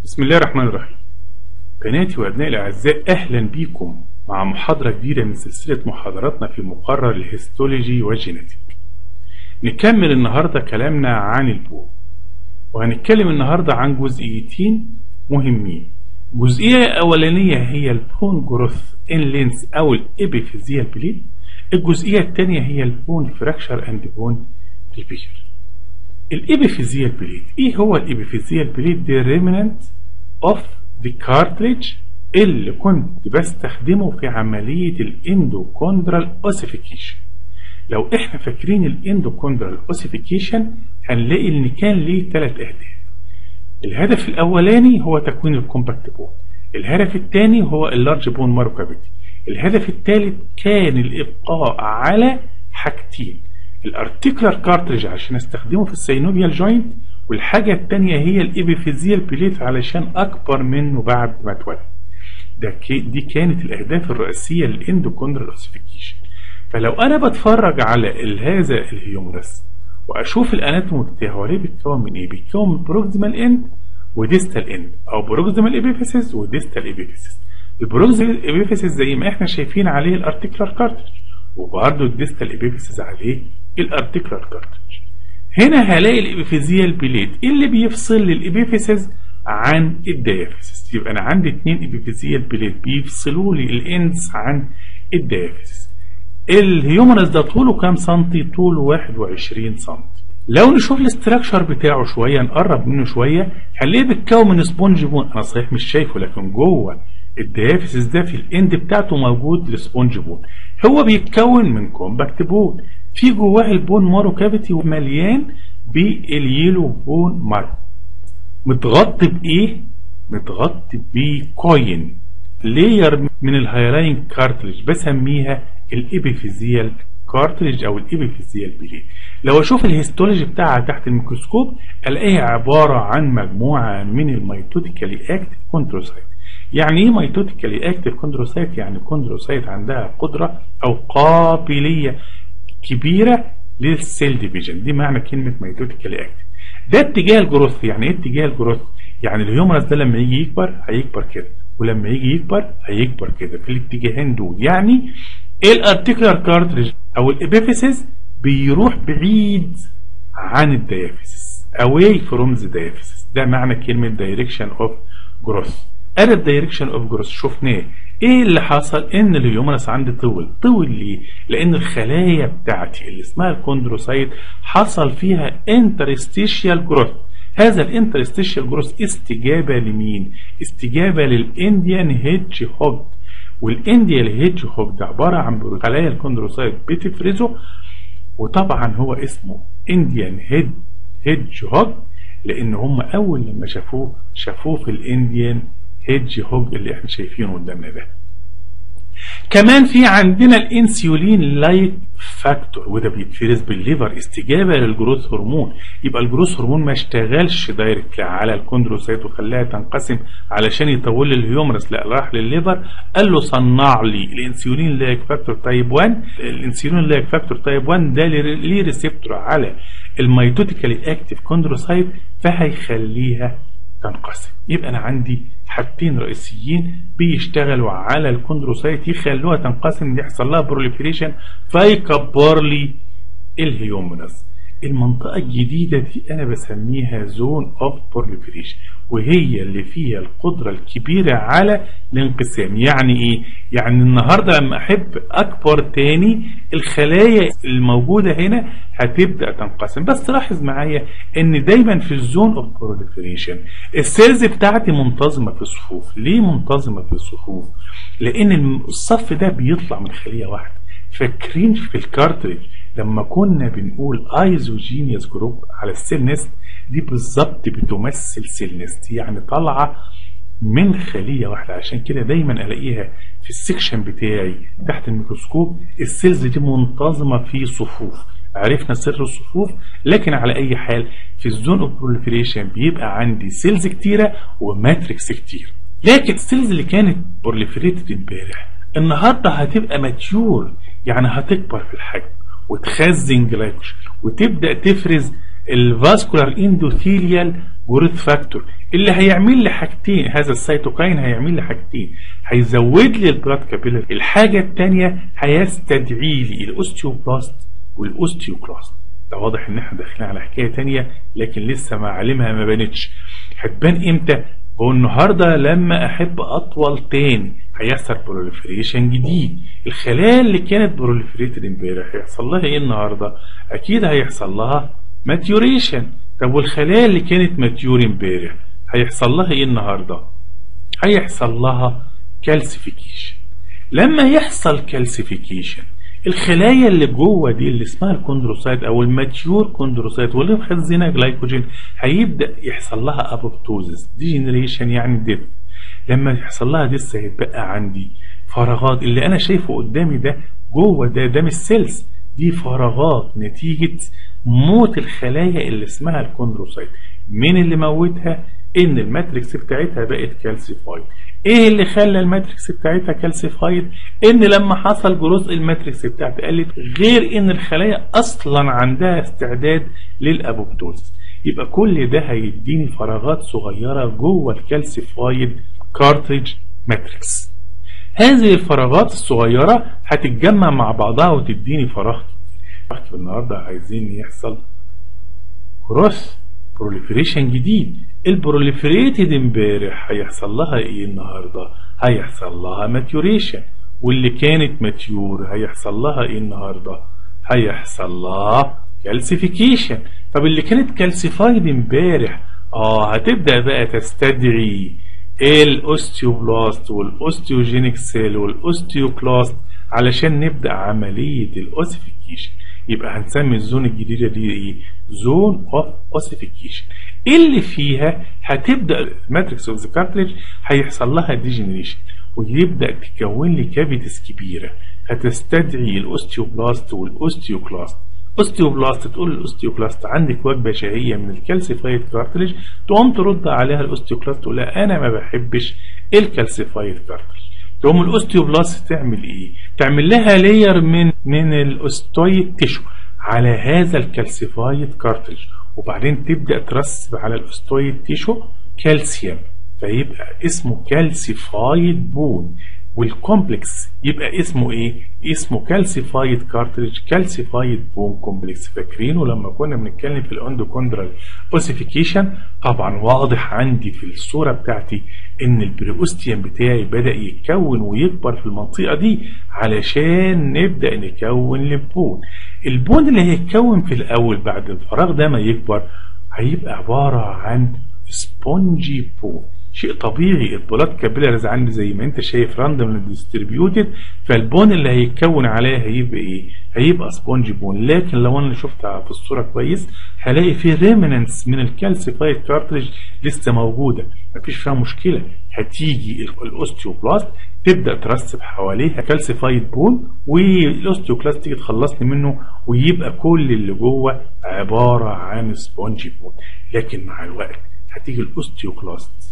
بسم الله الرحمن الرحيم بناتي وأبنائي الأعزاء أهلا بكم مع محاضرة جديدة من سلسلة محاضراتنا في مقرر الهيستولوجي والجينيتيك نكمل النهاردة كلامنا عن البو وهنتكلم النهاردة عن جزئيتين مهمين جزئية أولانية هي البون جروث إن لينس أو الإبيفيزيال بليد الجزئية الثانية هي البون فراكشر أند بون ريبير الإبيفيزيال بليد إيه هو الإبيفيزيال بليد دي ريمننت اوف ذا كارتريج اللي كنت بستخدمه في عملية الاندوكوندرال اوسيفيكيشن لو احنا فاكرين الاندوكوندرال اوسيفيكيشن هنلاقي ان كان ليه ثلاث اهداف الهدف الاولاني هو تكوين الكومباكت بون الهدف الثاني هو اللارج بون مارو كافيتي الهدف الثالث كان الابقاء على حاجتين الارتيكولار كارتريج عشان استخدمه في السينوبيال جوينت والحاجة التانية هي الإبيفيزيال بليت علشان أكبر منه بعد ما اتولد ده كي دي كانت الأهداف الرئيسية للإندوكوندرال أوسيفيكيشن فلو أنا بتفرج على هذا الهيومرس وأشوف الأناتومي بتاعه هو ليه بيتكون من إيه؟ بيتكون من بروكسيمال إند وديستال إند أو بروكسيمال إبيفيسيس وديستال إبيفيسيس البروكسيمال إبيفيسيس زي ما إحنا شايفين عليه الأرتيكولار كارتريج وبرضه الديستال إبيفيسيس عليه الأرتيكولار كارتريج هنا هلاقي الابيفيزيال بليت اللي بيفصل لي الابيفيسز عن الديافيسز يبقى انا عندي اتنين ابيفيزيال بليت بيفصلوا لي الاندز عن الديافيسز الهيومنس ده طوله كام سنتي طوله 21 سنتي لو نشوف الاستراكشر بتاعه شويه نقرب منه شويه هنلاقيه بيتكون من سبونج بون انا صحيح مش شايفه لكن جوه الديافيسز ده في الاند بتاعته موجود السبونج بون هو بيتكون من كومباكت بون في جواه البون مارو كافيتي ومليان باليلو بون مارو متغطي بايه متغطي بكوين لاير من الهايلاين كارتريج بسميها الابيفيزيال كارتريج او الابيفيزيال بليد لو اشوف الهيستولوجي بتاعها تحت الميكروسكوب الاقيها عباره عن مجموعه من الميتوتيكالي اكتيف كونتروسايت يعني ايه ميتوتيكالي اكتيف كوندروسايت يعني كوندروسايت عندها قدره او قابليه كبيره للسيل ديفيجن دي معنى كلمه ميتوتيكالي اكتيف ده اتجاه الجروث يعني ايه اتجاه الجروث يعني الهيومرس ده لما يجي يكبر هيكبر كده ولما يجي يكبر هيكبر كده في الاتجاهين دول يعني الارتيكولار كارتريج او الابيفيسيس بيروح بعيد عن الديافيسيس away from the diaphysis ده معنى كلمه direction of growth ادي الدايركشن اوف جروث شفناه ايه اللي حصل ان الهيومنس عندي طول طول ليه لان الخلايا بتاعتي اللي اسمها الكوندروسايت حصل فيها انترستيشيال جروث هذا الانترستيشيال جروث استجابه لمين استجابه للانديان هيدج هوج والانديان هيدج هوج ده عباره عن خلايا الكوندروسايت بتفرزه وطبعا هو اسمه انديان هيد هيدج هوج لان هم اول لما شافوه شافوه في الانديان هيدج هوج اللي احنا شايفينه قدامنا ده كمان في عندنا الانسيولين لايك فاكتور وده بيتفرز بالليفر استجابه للجروث هرمون يبقى الجروث هرمون ما اشتغلش دايركت على الكوندروسايت وخلاها تنقسم علشان يطول الهيومرس لا راح للليفر قال له صنع لي الانسيولين لايك فاكتور تايب 1 الانسيولين لايك فاكتور تايب 1 ده ليه ريسبتور على الميتوتيكالي اكتيف كوندروسايت فهيخليها تنقسم يبقى انا عندي حاجتين رئيسيين بيشتغلوا على الكوندروسايت يخلوها تنقسم يحصل لها بروليفريشن فيكبر لي الهيومنس المنطقة الجديدة دي أنا بسميها زون أوف بروليفريشن وهي اللي فيها القدرة الكبيرة على الانقسام يعني إيه؟ يعني النهاردة لما أحب أكبر تاني الخلايا الموجودة هنا هتبدأ تنقسم بس لاحظ معايا إن دايما في الزون أوف بروليفريشن السيلز بتاعتي منتظمة في صفوف ليه منتظمة في صفوف؟ لأن الصف ده بيطلع من خلية واحدة فاكرين في الكارتريج لما كنا بنقول ايزوجينيوس جروب على السيل نست دي بالظبط بتمثل سيل نست يعني طالعه من خليه واحده عشان كده دايما الاقيها في السكشن بتاعي تحت الميكروسكوب السيلز دي منتظمه في صفوف عرفنا سر الصفوف لكن على اي حال في الزون اوف بروليفريشن بيبقى عندي سيلز كتيره وماتريكس كتير لكن السيلز اللي كانت بروليفريتد امبارح النهارده هتبقى ماتيور يعني هتكبر في الحجم وتخزن جلايكوجين وتبدا تفرز الفاسكولار اندوثيليال جروث فاكتور اللي هيعمل لي حاجتين هذا السيتوكاين هيعمل لي حاجتين هيزود لي البلاد كابيلر الحاجه الثانيه هيستدعي لي الاوستيوبلاست والاوستيوكلاست ده واضح ان احنا داخلين على حكايه ثانيه لكن لسه معالمها ما بانتش هتبان امتى هو النهارده لما احب اطول تاني هيحصل بروليفريشن جديد الخلايا اللي كانت بروليفريتد امبارح هيحصل لها ايه النهارده اكيد هيحصل لها ماتيوريشن طب والخلايا اللي كانت ماتيور امبارح هيحصل لها ايه النهارده هيحصل لها كالسيفيكيشن لما يحصل كالسيفيكيشن الخلايا اللي جوه دي اللي اسمها الكوندروسايت او الماتيور كوندروسايت واللي مخزنه جلايكوجين هيبدا يحصل لها ابوبتوزس ديجنريشن يعني ديث لما يحصل لها ديث هيبقى عندي فراغات اللي انا شايفه قدامي ده جوه ده ده مش سيلز دي فراغات نتيجه موت الخلايا اللي اسمها الكوندروسايت مين اللي موتها ان الماتريكس بتاعتها بقت كالسيفايد ايه اللي خلى الماتريكس بتاعتها كالسيفايد ان لما حصل جزء الماتريكس بتاعتها قلت غير ان الخلايا اصلا عندها استعداد للابوبتوزس يبقى كل ده هيديني فراغات صغيره جوه الكالسيفايد كارتريج ماتريكس هذه الفراغات الصغيره هتتجمع مع بعضها وتديني فراغ كتير النهارده عايزين يحصل كروس بروليفريشن جديد البروليفريتد امبارح هيحصل لها ايه النهارده هيحصل لها ماتيوريشن واللي كانت ماتيور هيحصل لها ايه النهارده هيحصل لها كالسيفيكيشن طب اللي كانت كالسيفايد امبارح اه هتبدا بقى تستدعي الاوستيوبلاست والاوستيوجينيك سيل والاوستيوكلاست علشان نبدا عمليه الاوسيفيكيشن يبقى هنسمي الزون الجديده دي ايه زون اوف اوسيفيكيشن اللي فيها هتبدا الماتريكس اوف ذا كارتريج هيحصل لها ديجنريشن ويبدا تكون لي كافيتس كبيره هتستدعي الاوستيوبلاست والاوستيوكلاست اوستيوبلاست تقول الاوستيوكلاست عندك وجبه شهيه من الكالسيفايد كارتريج تقوم ترد عليها الاوستيوكلاست تقول لها انا ما بحبش الكالسيفايد كارتريج تقوم الاوستيوبلاست تعمل ايه تعمل لها لاير من من الاوستويد تيشو على هذا الكالسيفايد كارتريج وبعدين تبدا ترسب على الاوستويد تيشو كالسيوم فيبقى اسمه كالسيفايد بون والكومبلكس يبقى اسمه ايه اسمه كالسيفايد كارتريج كالسيفايد بون كومبلكس فاكرينه لما كنا بنتكلم في الاندوكوندرال اوسيفيكيشن طبعا واضح عندي في الصوره بتاعتي ان البريوستيوم بتاعي بدا يتكون ويكبر في المنطقه دي علشان نبدا نكون البون البون اللي هيتكون في الاول بعد الفراغ ده ما يكبر هيبقى عباره عن سبونجي بون شيء طبيعي البولات كابيلاريز عندي زي ما انت شايف راندوم ديستريبيوتد فالبون اللي هيتكون عليها هيبقى ايه هيبقى سبونج بون لكن لو انا شفتها في الصوره كويس هلاقي في ريمننس من الكالسيفايد كارتريج لسه موجوده مفيش فيها مشكله هتيجي الاوستيوبلاست تبدا ترسب حواليها كالسيفايد بون والاوستيوكلاست تيجي تخلصني منه ويبقى كل اللي جوه عباره عن سبونج بون لكن مع الوقت هتيجي الاوستيوكلاست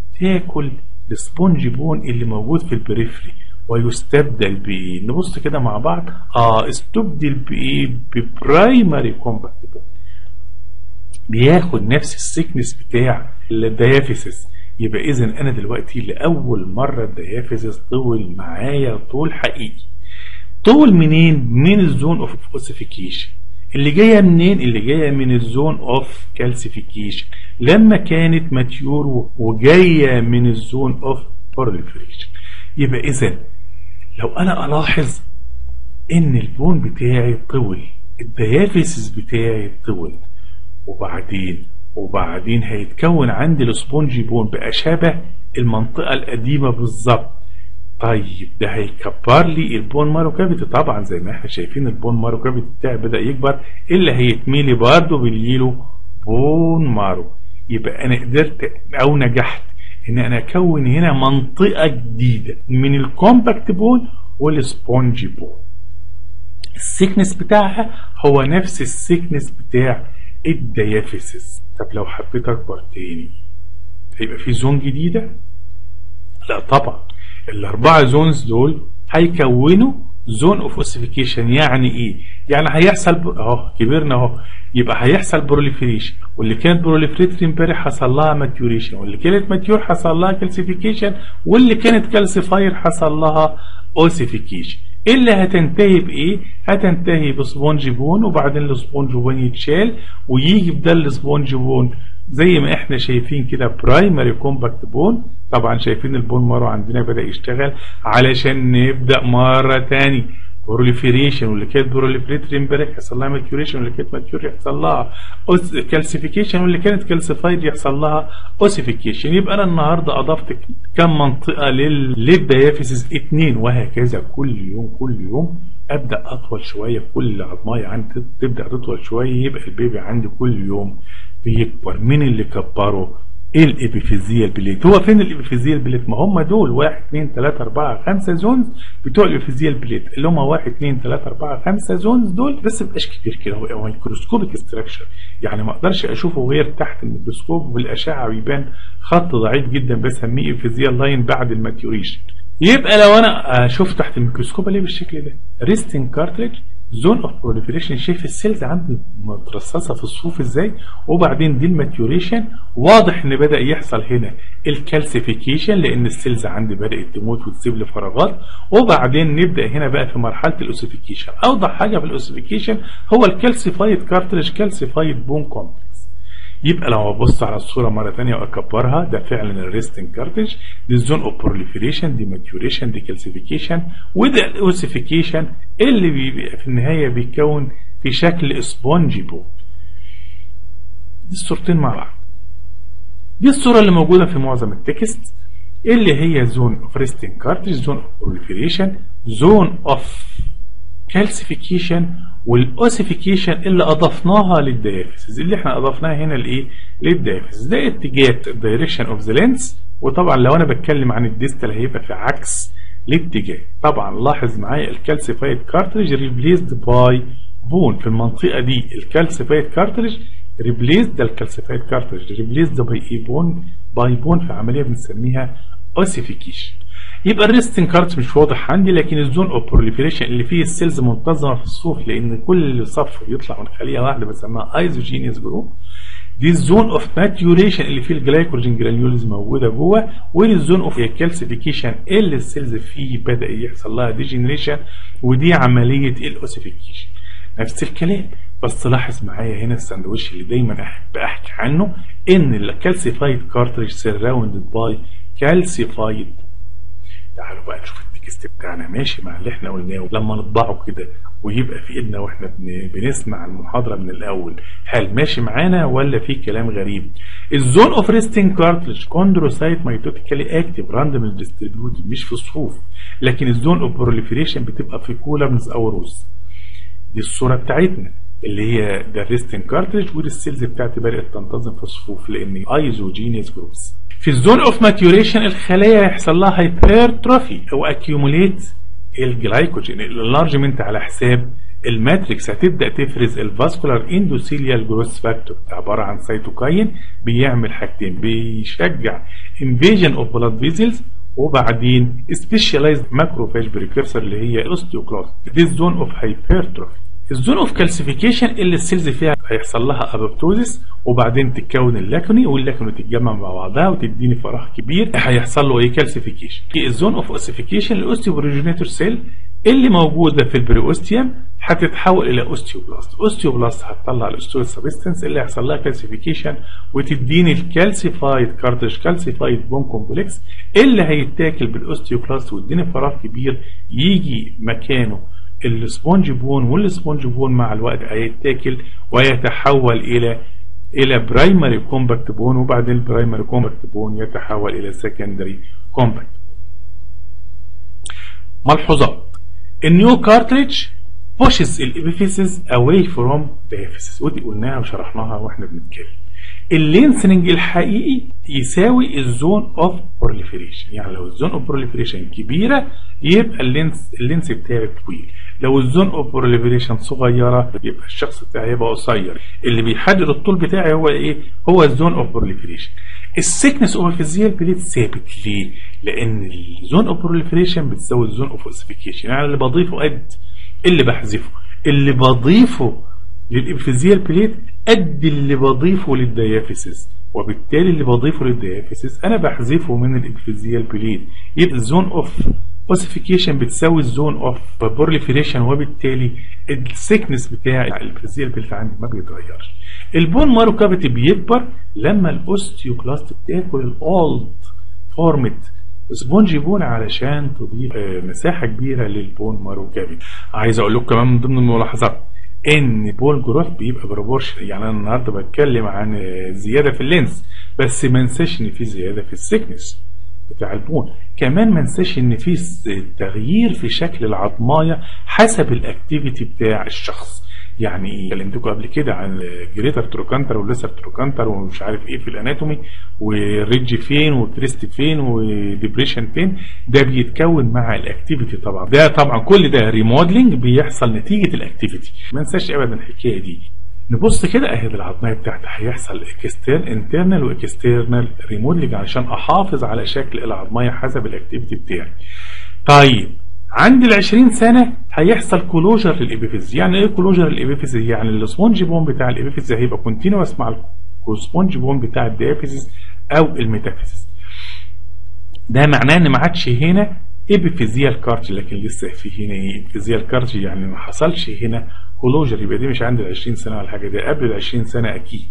تاكل السبونج بون اللي موجود في البريفري ويستبدل بايه نبص كده مع بعض اه استبدل بايه ببرايمري كومباكت بون بياخد نفس السكنس بتاع الديافيسس يبقى اذا انا دلوقتي لاول مره الديافيسس طول معايا طول حقيقي طول منين من الزون اوف اوسيفيكيشن اللي جايه منين اللي جايه من الزون اوف كالسيفيكيشن لما كانت ماتيور وجايه من الزون اوف بروليفريشن يبقى اذا لو انا الاحظ ان البون بتاعي طول الديافيسس بتاعي طول وبعدين وبعدين هيتكون عندي السبونجي بون بقى شبه المنطقه القديمه بالظبط طيب ده هيكبر لي البون مارو كافيتي طبعا زي ما احنا شايفين البون مارو كافيتي بتاعي بدا يكبر اللي هيتملي برضه باليلو بون مارو يبقى انا قدرت او نجحت ان انا اكون هنا منطقه جديده من الكومباكت بون والسبونجي بون السيكنس بتاعها هو نفس السيكنس بتاع الديافيسس طب لو حبيت اكبر تاني هيبقى في زون جديده لا طبعا الاربعه زونز دول هيكونوا زون اوف اوسيفيكيشن يعني ايه يعني هيحصل اهو كبرنا اهو يبقى هيحصل بروليفريشن واللي كانت بروليفريتري امبارح حصل لها ماتيوريشن واللي كانت ماتيور حصل لها كالسيفيكيشن واللي كانت كالسيفاير حصل لها اوسيفيكيشن اللي هتنتهي بايه هتنتهي بسبونج بون وبعدين السبونج بون يتشال ويجي بدل السبونج بون زي ما احنا شايفين كده برايمري كومباكت بون طبعا شايفين البون مارو عندنا بدأ يشتغل علشان نبدأ مرة تاني بروليفريشن واللي كانت بروليفريتري امبارح يحصل لها ماتيوريشن واللي كانت ماتيور يحصل لها كالسيفيكيشن واللي كانت كالسيفايد يحصل لها اوسيفيكيشن يبقى انا النهارده اضفت كم منطقه للديافيسز اتنين وهكذا كل يوم كل يوم ابدا اطول شويه كل عظمايه عندي تبدا تطول شويه يبقى البيبي عندي كل يوم بيكبر مين اللي كبره ايه الابيفيزيال بليت هو فين الابيفيزيال بليت ما هم دول 1 2 3 4 5 زونز بتوع الابيفيزيال بليت اللي هم 1 2 3 4 5 زونز دول بس مبقاش كبير كده هو مايكروسكوبيك ستراكشر يعني ما اقدرش اشوفه غير تحت الميكروسكوب بالاشعه بيبان خط ضعيف جدا بسميه ابيفيزيال لاين بعد الماتيوريشن يبقى لو انا اشوف تحت الميكروسكوب الاقيه بالشكل ده ريستنج كارتريج زون اوف بروليفريشن شايف السيلز عندي مترصصه في الصفوف ازاي وبعدين دي الماتيوريشن واضح ان بدا يحصل هنا الكالسيفيكيشن لان السيلز عندي بدات تموت وتسيب لي فراغات وبعدين نبدا هنا بقى في مرحله الاوسيفيكيشن اوضح حاجه في الاوسيفيكيشن هو الكالسيفايد كارتريج كالسيفايد بون كومبلكس يبقى لو ابص على الصوره مره ثانيه واكبرها ده فعلا الريستنج كارتج دي الزون اوف بروليفريشن دي ماتيوريشن دي كالسيفيكيشن وده الاوسيفيكيشن اللي بيبقى في النهايه بيتكون في شكل سبونجي بون دي الصورتين مع بعض دي الصوره اللي موجوده في معظم التكست اللي هي زون اوف ريستنج كارتج زون اوف بروليفريشن زون اوف كالسيفيكيشن والاوسيفيكيشن اللي اضفناها للديافيسز اللي احنا اضفناها هنا لايه للديافيسز ده اتجاه الدايركشن اوف ذا لينس وطبعا لو انا بتكلم عن الديستال هيبقى في عكس الاتجاه طبعا لاحظ معايا الكالسيفايد كارتريج ريبليسد باي بون في المنطقه دي الكالسيفايد كارتريج ريبليسد ده الكالسيفايد كارتريج ريبليسد باي اي بون باي بون في عمليه بنسميها اوسيفيكيشن يبقى الريستنج كارت مش واضح عندي لكن الزون اوف بروليفريشن اللي فيه السيلز منتظمه في الصفوف لان كل صف بيطلع من خليه واحده بسميها ايزوجينيوس جروب دي الزون اوف ماتيوريشن اللي فيه الجلايكوجين جرانيولز موجوده جوه ودي الزون اوف كالسيفيكيشن اللي السيلز فيه بدا يحصل لها ديجنريشن ودي عمليه الاوسيفيكيشن نفس الكلام بس لاحظ معايا هنا الساندوتش اللي دايما احب احكي عنه ان الكالسيفايد كارتريج سراوندد باي كالسيفايد تعالوا بقى نشوف التكست بتاعنا ماشي مع اللي احنا قلناه لما نطبعه كده ويبقى في ايدنا واحنا بنسمع المحاضره من الاول هل ماشي معانا ولا في كلام غريب الزون اوف ريستنج كارتلج كوندروسايت ميتوتيكالي اكتيف راندوم ديستريبيوتد مش في صفوف لكن الزون اوف بروليفريشن بتبقى في كولمز او روز دي الصوره بتاعتنا اللي هي ده الريستنج كارتريج ودي السيلز بتاعتي بدات تنتظم في الصفوف لان ايزوجينيوس جروبس في الزون اوف ماتيوريشن الخلايا هيحصل لها هايبرتروفي او اكيوموليت الجلايكوجين الانلارجمنت على حساب الماتريكس هتبدا تفرز الفاسكولار اندوثيليال جروث فاكتور عباره عن سيتوكاين بيعمل حاجتين بيشجع انفيجن اوف بلاد فيزلز وبعدين سبيشاليزد ماكروفاج بريكرسر اللي هي الاوستيوكلاست دي الزون اوف هايبرتروفي الزون اوف كالسيفيكيشن اللي السيلز فيها هيحصل لها ابوبتوزيس وبعدين تتكون اللاكوني واللاكوني تتجمع مع بعضها وتديني فراغ كبير هيحصل له ايه كالسيفيكيشن الزون اوف اوسيفيكيشن الاوستيوبروجينيتور سيل اللي موجوده في البريوستيوم هتتحول الى اوستيوبلاست اوستيوبلاست هتطلع الاوستيو سبستنس اللي هيحصل لها كالسيفيكيشن وتديني الكالسيفايد كارتج كالسيفايد بون كومبلكس اللي هيتاكل بالاوستيوبلاست ويديني فراغ كبير يجي مكانه السبونج بون والسبونج بون مع الوقت هيتاكل ويتحول الى الى برايمري كومباكت بون وبعدين البرايمري كومباكت بون يتحول الى سكندري كومباكت ملحوظات النيو كارتريج pushes الابيفيسز away from the epiphysis ودي قلناها وشرحناها واحنا بنتكلم اللينسنج الحقيقي يساوي الزون اوف بروليفريشن يعني لو الزون اوف بروليفريشن كبيره يبقى اللينس اللينس بتاعي طويل لو الزون اوف بروليفريشن صغيره يبقى الشخص بتاعي يبقى قصير اللي بيحدد الطول بتاعي هو ايه هو الزون اوف بروليفريشن السيكنس اوف الفيزيال بليد ثابت ليه لان الزون اوف بروليفريشن بتساوي الزون اوف اوسيفيكيشن يعني اللي بضيفه قد اللي بحذفه اللي بضيفه للإبفيزيال بليت قد اللي بضيفه للديافيسيس وبالتالي اللي بضيفه للديافيسيس أنا بحذفه من الإبفيزيال بليت يبقى الزون أوف اوسيفيكيشن بتساوي الزون اوف بورليفيريشن وبالتالي السيكنس بتاع الإبفيزيال بليت عندي ما بيتغيرش البون مارو كافيتي بيكبر لما الاوستيوكلاست بتاكل الاولد فورمت سبونج بون علشان تضيف مساحه كبيره للبون مارو كافيتي عايز اقول لكم كمان من ضمن الملاحظات ان بول جروث بيبقى بروبورشن يعني انا النهارده بتكلم عن زياده في اللينس بس ما انساش ان في زياده في السكنس بتاع البون كمان ما انساش ان في تغيير في شكل العظمايه حسب الاكتيفيتي بتاع الشخص يعني ايه كلمتكم قبل كده عن جريتر تروكانتر وليسر تروكانتر ومش عارف ايه في الاناتومي والريدج فين والكريست فين وديبريشن فين ده بيتكون مع الاكتيفيتي طبعا ده طبعا كل ده ريموديلنج بيحصل نتيجه الاكتيفيتي ما ننساش ابدا الحكايه دي نبص كده اهي العظميه بتاعتي هيحصل اكسترن انترنال واكسترنال ريموديلنج علشان احافظ على شكل العظميه حسب الاكتيفيتي بتاعي طيب عند ال 20 سنة هيحصل كلوجر للإبيفيز يعني إيه كلوجر للإبيفيز يعني السبونج بون بتاع الإبيفيز هيبقى كونتينوس مع السبونج بون بتاع الديافيز أو الميتافيز ده معناه إن ما عادش هنا إبيفيزيال كارتج لكن لسه في هنا إيه إبيفيزيال كارتج يعني ما حصلش هنا كلوجر يبقى دي مش عند ال 20 سنة ولا حاجة ده قبل ال 20 سنة أكيد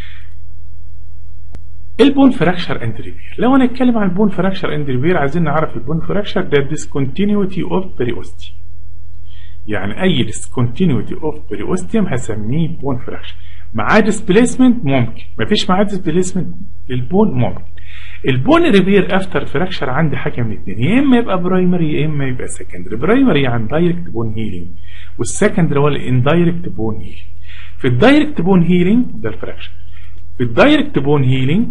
البون فراكشر اند ريبير لو هنتكلم عن البون فراكشر اند ريبير عايزين نعرف البون فراكشر ده ديسكونتينيوتي اوف بريوستي يعني اي ديسكونتينيوتي اوف بريوستيوم هسميه بون فراكشر معاه ديسبيسمنت ممكن مفيش معاه ديسبيسمنت للبون ممكن البون ريبير افتر فراكشر عندي حاجه من الاثنين يا اما يبقى برايمري يا اما يبقى سكندري برايمري يعني دايركت بون هيلينج والسكندري هو الاندايركت بون هيلينج في الدايركت بون هيلينج ده الفراكشر في الدايركت بون هيلينج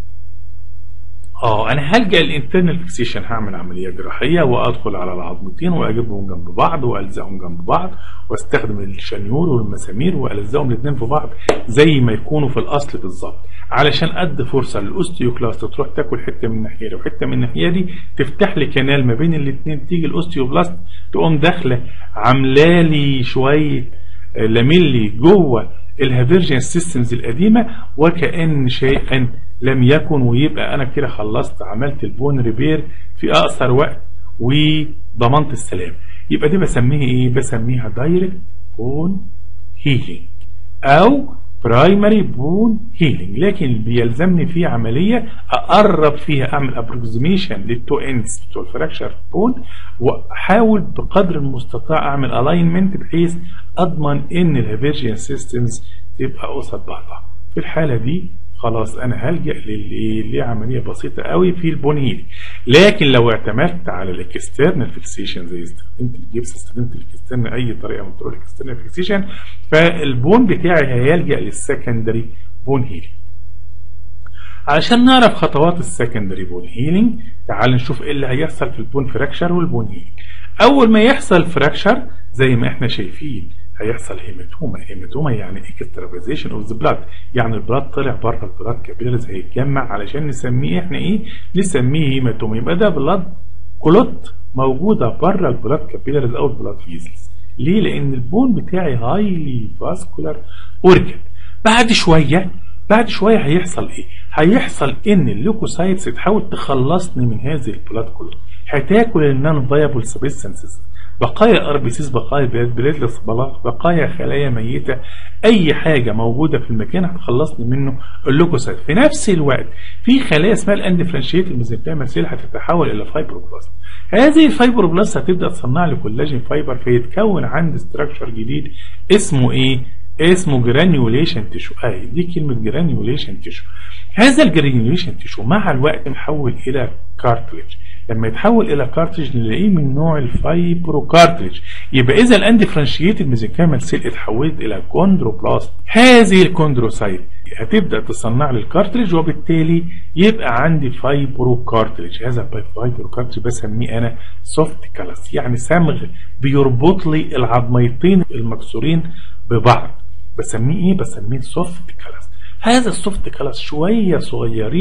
اه انا هلجا الانترنال فيكسيشن هعمل عمليه جراحيه وادخل على العظمتين واجيبهم جنب بعض والزقهم جنب بعض واستخدم الشنيور والمسامير والزقهم الاثنين في بعض زي ما يكونوا في الاصل بالظبط علشان ادي فرصه للاوستيوكلاست تروح تاكل حته من الناحيه دي وحته من الناحيه دي تفتح لي كنال ما بين الاثنين تيجي الاوستيوبلاست تقوم داخله عامله لي شويه لاميلي جوه الهافيرجن سيستمز القديمه وكأن شيئا لم يكن ويبقى انا كده خلصت عملت البون ريبير في اقصر وقت وضمنت السلام يبقى دي بسميها ايه بسميها دايركت بون هيلينج او برايمري بون هيلينج لكن بيلزمني فيه عمليه اقرب فيها اعمل ابروكسيميشن للتو اندز بتوع الفراكشر بون واحاول بقدر المستطاع اعمل الاينمنت بحيث اضمن ان الهافيرجن سيستمز تبقى قصاد بعضها في الحاله دي خلاص انا هلجا لعمليه بسيطه قوي في البون هيلينج لكن لو اعتمدت على الاكسترنال فيكسيشن زي استخدمت الجبس استخدمت الاكسترنال اي طريقه من طرق الاكسترنال فيكسيشن فالبون بتاعي هيلجا للسكندري بون هيلينج علشان نعرف خطوات السكندري بون هيلينج تعال نشوف ايه اللي هيحصل في البون فراكشر والبون هيلينج اول ما يحصل فراكشر زي ما احنا شايفين هيحصل هيماتوما هيماتوما يعني اكسترافيزيشن اوف ذا بلاد يعني البلاد طلع بره البلاد كابيلاريز هيتجمع علشان نسميه احنا ايه نسميه هيماتوما يبقى ده بلاد كلوت موجوده بره البلاد كابيلاريز او البلاد فيزلز ليه لان البون بتاعي هايلي فاسكولار اورجن بعد شويه بعد شويه هيحصل ايه هيحصل ان الليوكوسايتس تحاول تخلصني من هذه البلاد كلها هتاكل النون فايبل سبستانسز بقايا ار بي سيس بقايا بليتلس بقايا خلايا ميته اي حاجه موجوده في المكان هتخلصني منه اللوكوسايت في نفس الوقت في خلايا اسمها الاندفرنشيت الميزنتيرمال سيل هتتحول الى فايبروبلاست هذه الفايبروبلاست هتبدا تصنع لي كولاجين فايبر فيتكون عندي ستراكشر جديد اسمه ايه اسمه جرانيوليشن تيشو اهي دي كلمه جرانيوليشن تيشو هذا الجرانيوليشن تيشو مع الوقت محول الى كارتليج لما يتحول الى كارتريج نلاقيه من نوع الفايبرو كارتريج يبقى اذا الاندفرنشيتد ميزنكيمال سيل اتحولت الى كوندروبلاست هذه الكوندروسايت هتبدا تصنع لي الكارتريج وبالتالي يبقى عندي فايبرو كارتريج هذا الفايبرو كارتريج بسميه انا سوفت كلاس يعني صمغ بيربط لي العظميتين المكسورين ببعض بسميه ايه بسميه سوفت كلاس هذا السوفت كلاس شويه صغيرين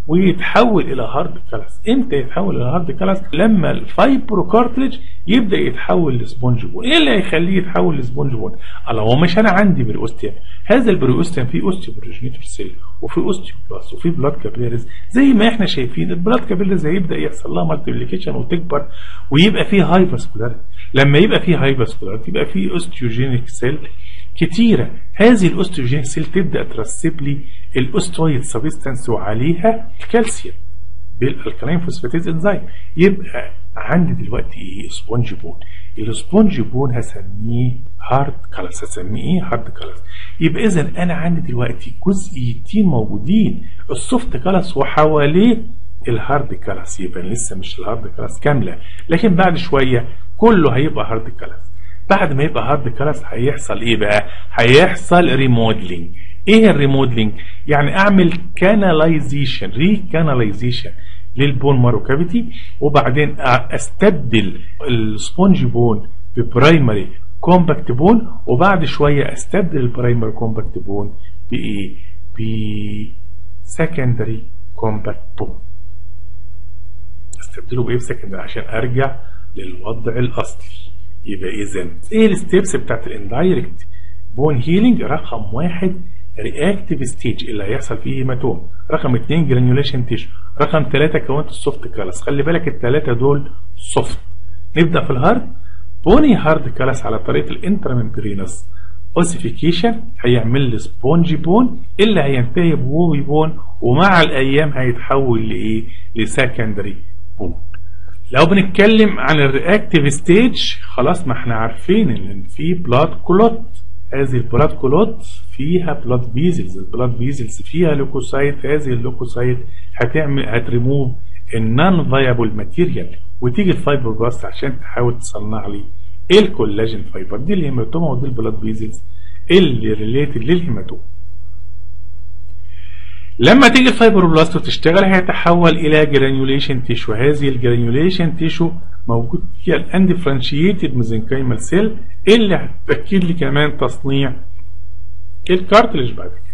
ويتحول الى هارد كلاس امتى يتحول الى هارد كلاس لما الفايبرو كارتلج يبدا يتحول لسبونج بون ايه اللي هيخليه يتحول لسبونج بون الله هو مش انا عندي بريوستيوم هذا البريوستيوم فيه اوستيوبروجينيتور سيل وفي اوستيوبلاست وفي بلاد كابيلاريز زي ما احنا شايفين البلاد كابيلاريز هيبدا يحصل لها مالتيبليكيشن وتكبر ويبقى فيه هاي فاسكولاريتي لما يبقى فيه هاي فاسكولاريتي يبقى فيه اوستيوجينيك سيل كتيرة هذه الاوستروجين سيل تبدأ ترسب لي الاوسترويد سبستانس وعليها الكالسيوم بالالكالين فوسفاتيز انزيم يبقى عندي دلوقتي ايه سبونج بون السبونج بون هسميه هارد كلاس هسميه ايه هارد كلاس يبقى اذا انا عندي دلوقتي جزئيتين موجودين السوفت كلاس وحواليه الهارد كلاس يبقى لسه مش الهارد كلاس كامله لكن بعد شويه كله هيبقى هارد كلاس بعد ما يبقى هارد كلاس هيحصل ايه بقى هيحصل ريموديلنج ايه الريموديلنج يعني اعمل كاناليزيشن ري كاناليزيشن للبون مارو كافيتي وبعدين استبدل السبونج بون ببرايمري كومباكت بون وبعد شويه استبدل البرايمري كومباكت بون بايه ب سكندري كومباكت بون استبدله بايه بسكندري عشان ارجع للوضع الاصلي يبقى اذا ايه الستيبس بتاعت الاندايركت بون هيلينج رقم واحد رياكتيف ستيج اللي هيحصل فيه هيماتوم رقم اثنين جرانيوليشن تيشو رقم ثلاثة كونت السوفت كلاس خلي بالك الثلاثة دول سوفت نبدأ في الهارد بوني هارد كلاس على طريقة الانتراممبرينس اوسيفيكيشن هيعمل لي سبونجي بون اللي هينتهي بوبي بون ومع الايام هيتحول لايه لسكندري بون لو بنتكلم عن الرياكتيف ستيج خلاص ما احنا عارفين ان في بلاد كلوت هذه البلاد كلوت فيها بلاد فيزلز البلاد فيزلز فيها لوكوسايت هذه اللوكوسايت هتعمل هتريموف النون فايبل ماتيريال وتيجي الفايبر باست عشان تحاول تصنع لي الكولاجين فايبر دي الهيماتوما ودي البلاد فيزلز اللي ريليتد للهيماتوما لما تيجي الفايبروبلاست وتشتغل هيتحول الى جرانيوليشن تيشو هذه الجرانيوليشن تيشو موجود فيها الاندفرنشيتد ميزنكايمال سيل اللي هتاكد لي كمان تصنيع الكارتلج بعد كده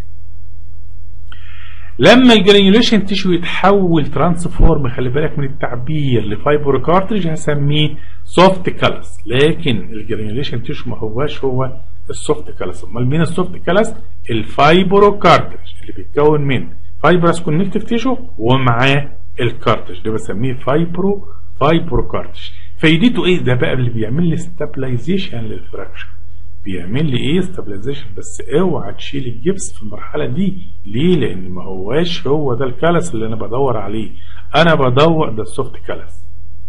لما الجرانيوليشن تيشو يتحول ترانسفورم خلي بالك من التعبير لفايبر كارتلج هسميه سوفت كلاس لكن الجرانيوليشن تيشو ما هواش هو السوفت كلاس امال مين السوفت كلاس الفايبرو كارتلج اللي بيتكون من فايبرس كونكتيف تيشو ومعاه الكارتلج ده بسميه فايبرو فايبرو كارتلج فايدته ايه ده بقى اللي بيعمل لي ستابلايزيشن للفراكشر بيعمل لي ايه ستابلايزيشن بس اوعى تشيل الجبس في المرحله دي ليه لان ما هواش هو ده الكلس اللي انا بدور عليه انا بدور ده السوفت كلس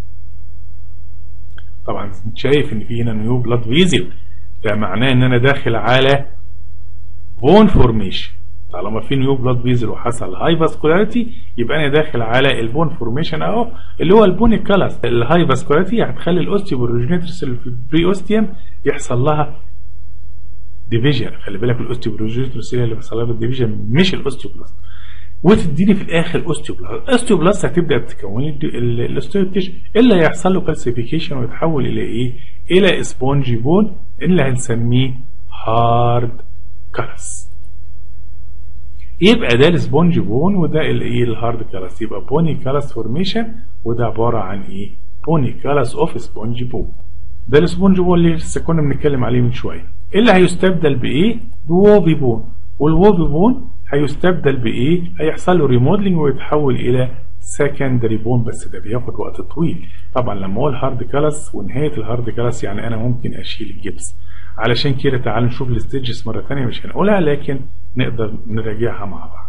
طبعا انت شايف ان في هنا نيو بلاد فيزل ده معناه ان انا داخل على بون فورميشن طالما في نيو بلاد فيزل وحصل هاي فاسكولاريتي يبقى انا داخل على البون فورميشن اهو اللي هو البوني كلاس الهاي فاسكولاريتي هتخلي الاوستيوبروجينيترس اللي في البري اوستيوم يحصل لها ديفيجن خلي بالك الاوستيوبروجينيترس اللي بيحصل لها بالديفيجن مش الاوستيوبلاست وتديني في الاخر اوستيوبلاست الاوستيوبلاست هتبدا تكون الاوستيوبتيش اللي هيحصل له كالسيفيكيشن ويتحول الى ايه الى سبونجي بون اللي هنسميه هارد كلاس يبقى ده السبونج بون وده الايه الهارد كلاس يبقى بوني كلاس فورميشن وده عباره عن ايه بوني كلاس اوف سبونج بون ده السبونج بون اللي لسه كنا بنتكلم عليه من شويه اللي هيستبدل بايه بووبي بون والووبي بون هيستبدل بايه هيحصل له ريموديلنج ويتحول الى سكندري بون بس ده بياخد وقت طويل طبعا لما اقول هارد كلاس ونهايه الهارد كلاس يعني انا ممكن اشيل الجبس علشان كده تعالوا نشوف الستيجز مرة تانية مش هنقولها لكن نقدر نراجعها مع بعض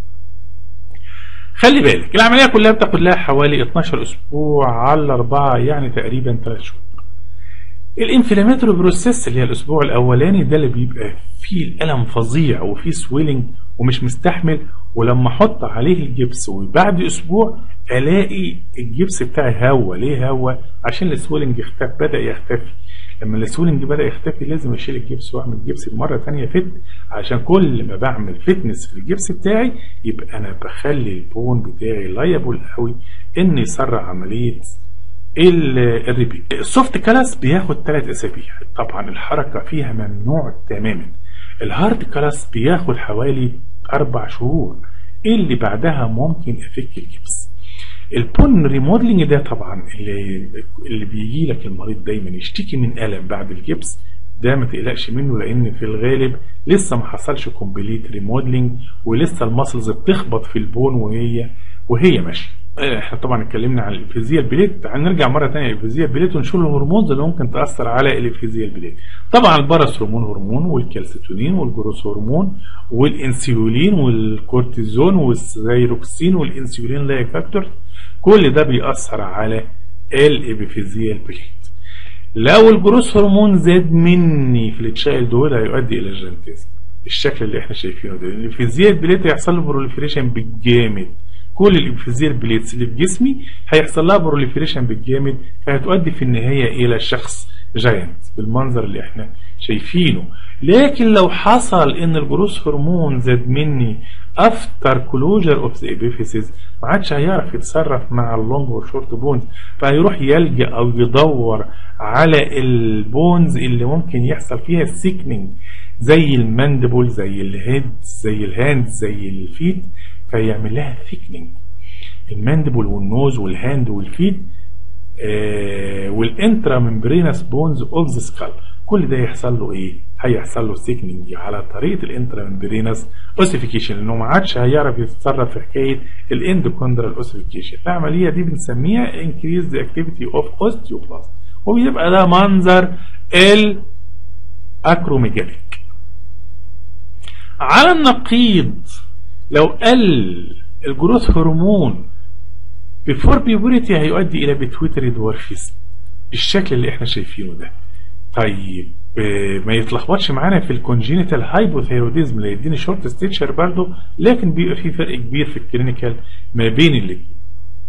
خلي بالك العملية كلها بتاخد لها حوالي 12 اسبوع على 4 يعني تقريبا 3 شهور الانفلاماتوري بروسيس اللي هي الاسبوع الاولاني ده اللي بيبقى فيه الالم فظيع وفيه سويلنج ومش مستحمل ولما احط عليه الجبس وبعد اسبوع الاقي الجبس بتاعي هوا ليه هوا عشان السويلنج اختفى بدا يختفي لما السويلنج بدا يختفي لازم اشيل الجبس واعمل جبس مره ثانيه فت عشان كل ما بعمل فتنس في الجبس بتاعي يبقى انا بخلي البون بتاعي لايبل قوي ان يسرع عمليه الريبيت السوفت كلاس بياخد ثلاث اسابيع طبعا الحركه فيها ممنوع تماما الهارد كلاس بياخد حوالي اربع شهور اللي بعدها ممكن افك الجبس البون ريموديلنج ده طبعا اللي اللي بيجي لك المريض دايما يشتكي من الم بعد الجبس ده ما تقلقش منه لان في الغالب لسه ما حصلش كومبليت ريموديلنج ولسه المسلز بتخبط في البون وهي وهي ماشيه احنا طبعا اتكلمنا عن الافيزيال بليت هنرجع مره ثانيه الافيزيال بليت ونشوف الهرمونز اللي ممكن تاثر على الافيزيال بليت طبعا البارس هرمون هرمون والكالسيتونين والجروس هرمون والانسولين والكورتيزون والثايروكسين والانسولين لايك فاكتور كل ده بيأثر على الابيفيزيال بليت لو الجروس هرمون زاد مني في التشايلد هود هيؤدي الى الجنتيزم الشكل اللي احنا شايفينه ده الابيفيزيال بليت هيحصل له بروليفريشن بالجامد كل الابيفيزيال بليتس اللي في جسمي هيحصل لها بروليفريشن بالجامد فهتؤدي في النهايه الى شخص جاينت بالمنظر اللي احنا شايفينه لكن لو حصل ان الجروس هرمون زاد مني افتر كلوجر اوف ذا ابيفيسيس ما عادش هيعرف يتصرف مع اللونج والشورت بونز فهيروح يلجا او يدور على البونز اللي ممكن يحصل فيها السيكنينج زي الماندبل زي الهيد زي الهاند زي الفيت فيعمل لها ثيكنينج الماندبل والنوز والهاند والفيت آه والانترا ممبرينس بونز اوف ذا سكال كل ده يحصل له ايه هيحصل له سيكنينج على طريقه الانترا ممبرينس اوسيفيكيشن لانه ما عادش هيعرف يتصرف في حكايه الاندوكوندرال اوسيفيكيشن العمليه دي بنسميها انكريز ذا اكتيفيتي اوف اوستيوبلاست وبيبقى ده منظر الاكروميجاليك على النقيض لو قل الجروث هرمون بفور بيبوريتي هيؤدي الى بيتويتري دورفيزم بالشكل اللي احنا شايفينه ده طيب ما يتلخبطش معانا في الكونجينيتال هايبوثايروديزم اللي يديني شورت ستيتشر برضه لكن بيبقى في فرق كبير في الكلينيكال ما بين الاثنين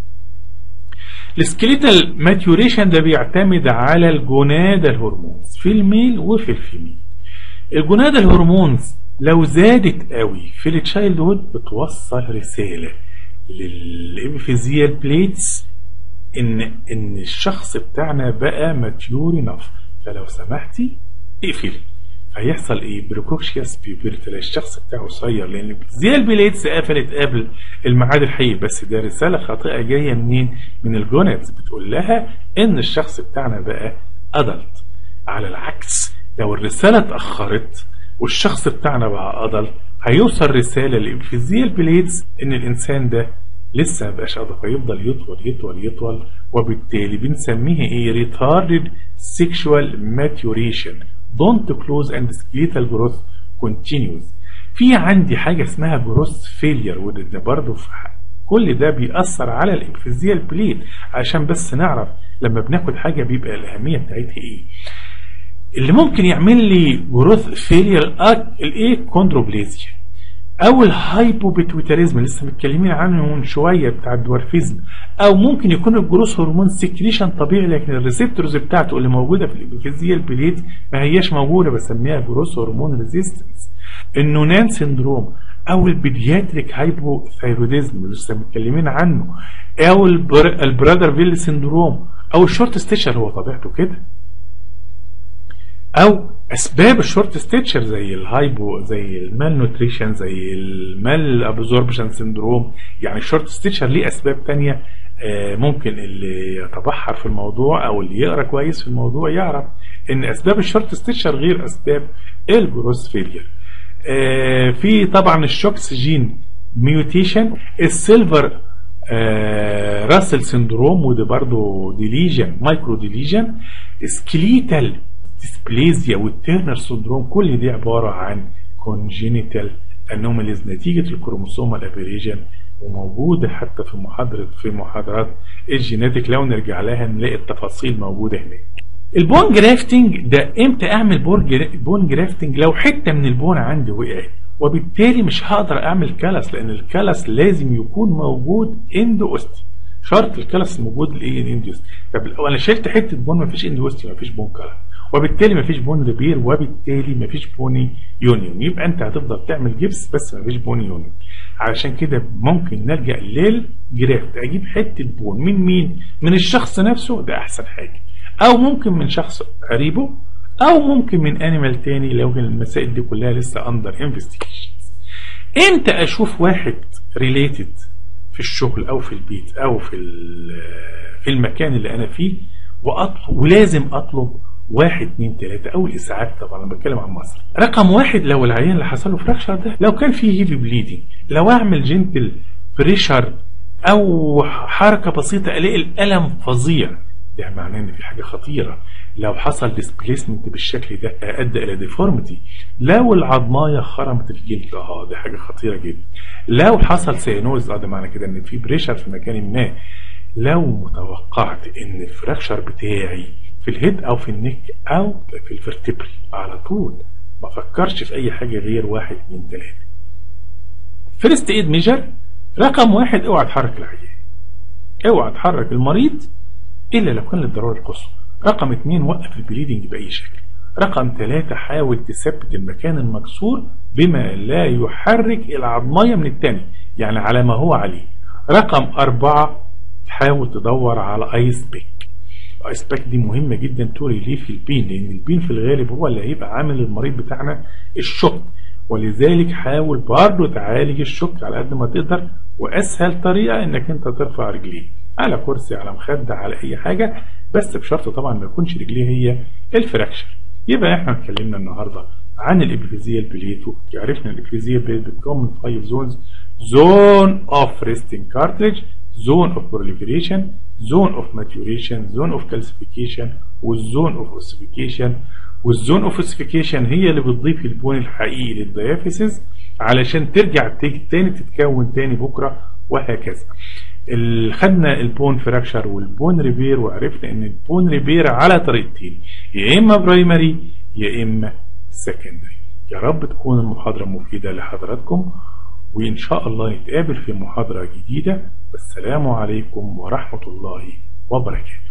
السكليتال ماتيوريشن ده بيعتمد على الجونادال هرمونز في الميل وفي الفيميل الجونادال هرمونز لو زادت قوي في التشايلد هود بتوصل رسالة للإبيفيزيال بليتس إن إن الشخص بتاعنا بقى ماتيور انف فلو سمحتي اقفلي هيحصل ايه بروكوشياس بيوبرتي الشخص بتاعه قصير لان زي البليتس قفلت قبل الميعاد الحقيقي بس ده رساله خاطئه جايه منين من الجونتس بتقول لها ان الشخص بتاعنا بقى ادلت على العكس لو الرساله اتاخرت والشخص بتاعنا بقى أضل هيوصل رسالة للإنفيزيال بليدز إن الإنسان ده لسه ما بقاش أضل فيفضل يطول يطول يطول وبالتالي بنسميها إيه retarded sexual maturation don't close and skeletal growth continues في عندي حاجة اسمها growth failure وده برضه في كل ده بيأثر على الإنفيزيال بليد عشان بس نعرف لما بناخد حاجة بيبقى الأهمية بتاعتها إيه اللي ممكن يعمل لي جروث فيلير الايه كوندروبليزيا او الهايبوبيتويتاريزم لسه متكلمين عنه من شويه بتاع الدوارفيزم او ممكن يكون الجروث هرمون سكريشن طبيعي لكن الريسبتورز بتاعته اللي موجوده في الابيفيزيال بليت ما هياش موجوده بسميها جروث هرمون ريزيستنس النونان سندروم او البيدياتريك هايبوثايروديزم اللي لسه متكلمين عنه او البرادر فيل سندروم او الشورت ستيشر هو طبيعته كده او اسباب الشورت ستيتشر زي الهايبو زي المال نوتريشن زي المال ابزوربشن سندروم يعني الشورت ستيتشر ليه اسباب تانية ممكن اللي يتبحر في الموضوع او اللي يقرا كويس في الموضوع يعرف ان اسباب الشورت ستيتشر غير اسباب الجروس فيلير في طبعا الشوكس جين ميوتيشن السيلفر راسل سندروم وده برضه ديليجن مايكرو ديليجن سكليتال ديسبليزيا والتيرنر سندروم كل دي عبارة عن كونجينيتال انوماليز نتيجة الكروموسوم الابريجن وموجودة حتى في محاضرة في محاضرات الجيناتيك لو نرجع لها نلاقي التفاصيل موجودة هناك البون جرافتنج ده امتى اعمل بون جرافتنج لو حتة من البون عندي وقعت وبالتالي مش هقدر اعمل كلس لان الكلس لازم يكون موجود اندو اوستي شرط الكلس موجود الايه الاندوستي طب لو انا شلت حته بون مفيش اندوستي مفيش بون كلس وبالتالي مفيش بون ريبير وبالتالي مفيش بوني يونيون يبقى انت هتفضل تعمل جبس بس مفيش بوني يونيون علشان كده ممكن نلجا للجرافت اجيب حته بون من مين من الشخص نفسه ده احسن حاجه او ممكن من شخص قريبه او ممكن من انيمال تاني لو المسائل دي كلها لسه اندر انفستيجيشن امتى اشوف واحد ريليتد في الشغل او في البيت او في في المكان اللي انا فيه واطلب ولازم اطلب واحد اتنين تلاتة او الاسعاف طبعا انا بتكلم عن مصر رقم واحد لو العيان اللي حصل له فراكشر ده لو كان فيه هيفي بليدنج لو اعمل جنتل بريشر او حركة بسيطة الاقي الالم فظيع ده معناه ان في حاجة خطيرة لو حصل ديسبليسمنت بالشكل ده ادى الى ديفورميتي لو العظمايه خرمت الجلد اه دي حاجه خطيره جدا لو حصل سينوز اه ده معنى كده ان في بريشر في مكان ما لو متوقعت ان الفراكشر بتاعي في الهيد او في النك او في الفرتبري على طول ما فكرش في اي حاجه غير واحد اتنين تلاته فيرست ايد ميجر رقم واحد اوعى تحرك العيان اوعى تحرك المريض الا لو كان للضروره القصوى رقم اتنين وقف البليدنج بأي شكل رقم ثلاثة حاول تثبت المكان المكسور بما لا يحرك العظمية من التاني يعني على ما هو عليه رقم أربعة حاول تدور على ايس بيك ايس بيك دي مهمة جدا تو ريليف البين لأن البين في الغالب هو اللي هيبقى عامل المريض بتاعنا الشك ولذلك حاول برضه تعالج الشك على قد ما تقدر وأسهل طريقة إنك أنت ترفع رجليه على كرسي على مخدة على أي حاجة بس بشرط طبعا ما يكونش رجليه هي الفراكشر يبقى احنا اتكلمنا النهارده عن الابيفيزيال بليت عرفنا الابيفيزيال بليت بتكون من 5 زونز زون اوف ريستنج كارتريج زون اوف بروليفريشن زون اوف ماتيوريشن زون اوف كالسيفيكيشن والزون اوف اوسيفيكيشن والزون اوف اوسيفيكيشن هي اللي بتضيف البون الحقيقي للديافيسز علشان ترجع تاني تتكون تاني بكره وهكذا خدنا البون فراكشر والبون ريبير وعرفنا ان البون ريبير على طريقتين يا اما برايمري يا اما سكندري يا رب تكون المحاضرة مفيدة لحضراتكم وإن شاء الله نتقابل في محاضرة جديدة والسلام عليكم ورحمة الله وبركاته